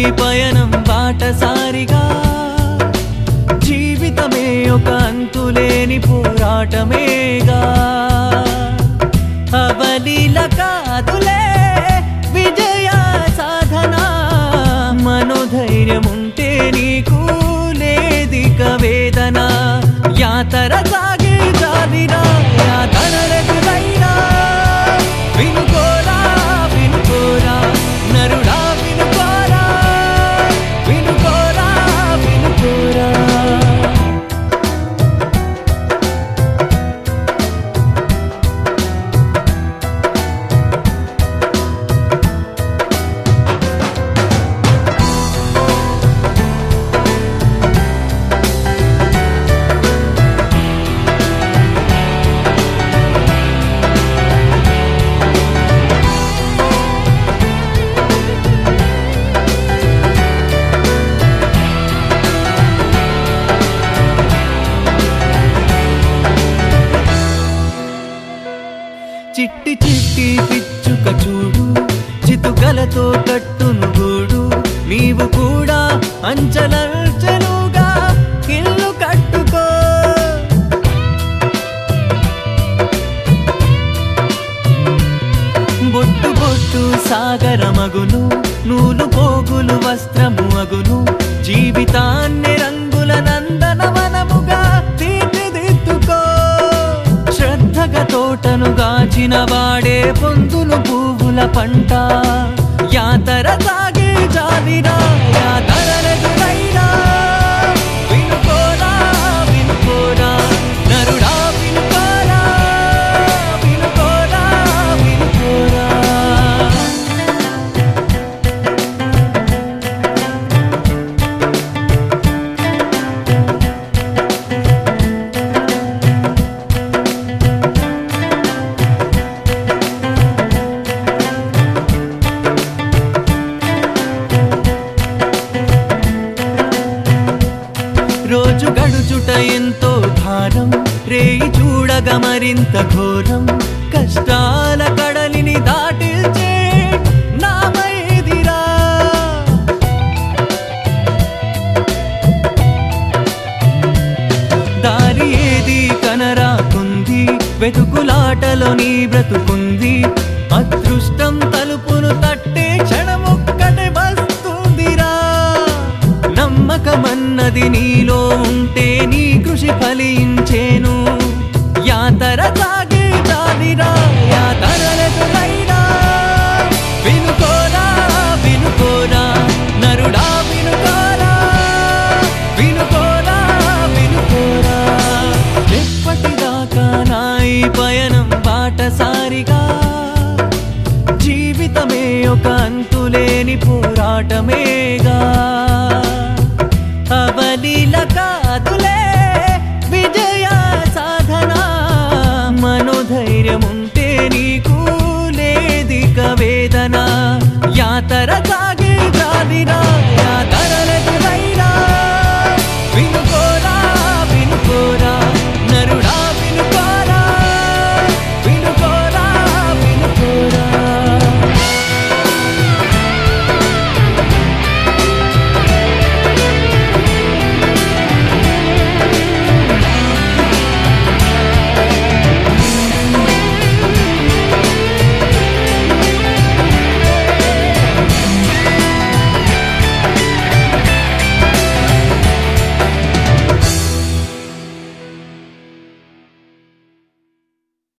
పయనం బాటసారిగా జీవితమే ఒక అంతులేని పోరాటమేగా అవలీల కాదులే విజయ సాధన మనోధైర్యం ఉంటే నీకు లేదిక వేదన యాతర సాగే జాలినా యాతనరెదురైనా వినుకోరా వినుకోరా నరుడా వినుకోరా వినుకోరా వినుకోరా చిట్టి చిట్టి పిచ్చుక చూడు చితుకలతో కట్టును గూడు నీవు కూడా అంచలంచెలుగా ఇల్లు కట్టుకో బొట్టు బొట్టు సాగరమగును నూలు పోగులు వస్త్రము అగును జీవితాన్ని రంగుల నందనవనముగా తీర్చిదిద్దుకో శ్రద్ధగా తోటను గాచిన వాడే పొందును పువ్వుల పంట యాతర సాగే జాలిరా యాతరలెదురైనా వినుకోరా వినుకోరా నరుడా వినుకోరా వినుకోరా వినుకోరా రోజు గడుచుట ఎంతో భారం రేయి చూడగా మరింత ఘోరం కష్టాల కడలిని దాటిల్చే నామైదిరా దారి ఏది కనరాకుంది వెతుకులాటలో నీ బ్రతుకుంది అదృష్టం తలుపును తట్టే క్షణమొక్కటే వస్తుందిరా నమ్మకమన్నది నీలో ఉంటే నీ కృషి ఫలించేను యాతర సాగే జాలిరా యాతరలెదురైనా వినుకోరా వినుకోరా నరుడా వినుకోరా వినుకోరా వినుకోరా ఎప్పటిదాకా నా ఈ పయనం బాటసారిగా జీవితమే ఒక అంతులేని పోరాటమేగా అవలీల కాదులే విజయ సాధన మనోధైర్యం ఉంటే నీకు లేదిక వేదన యాతర సాగే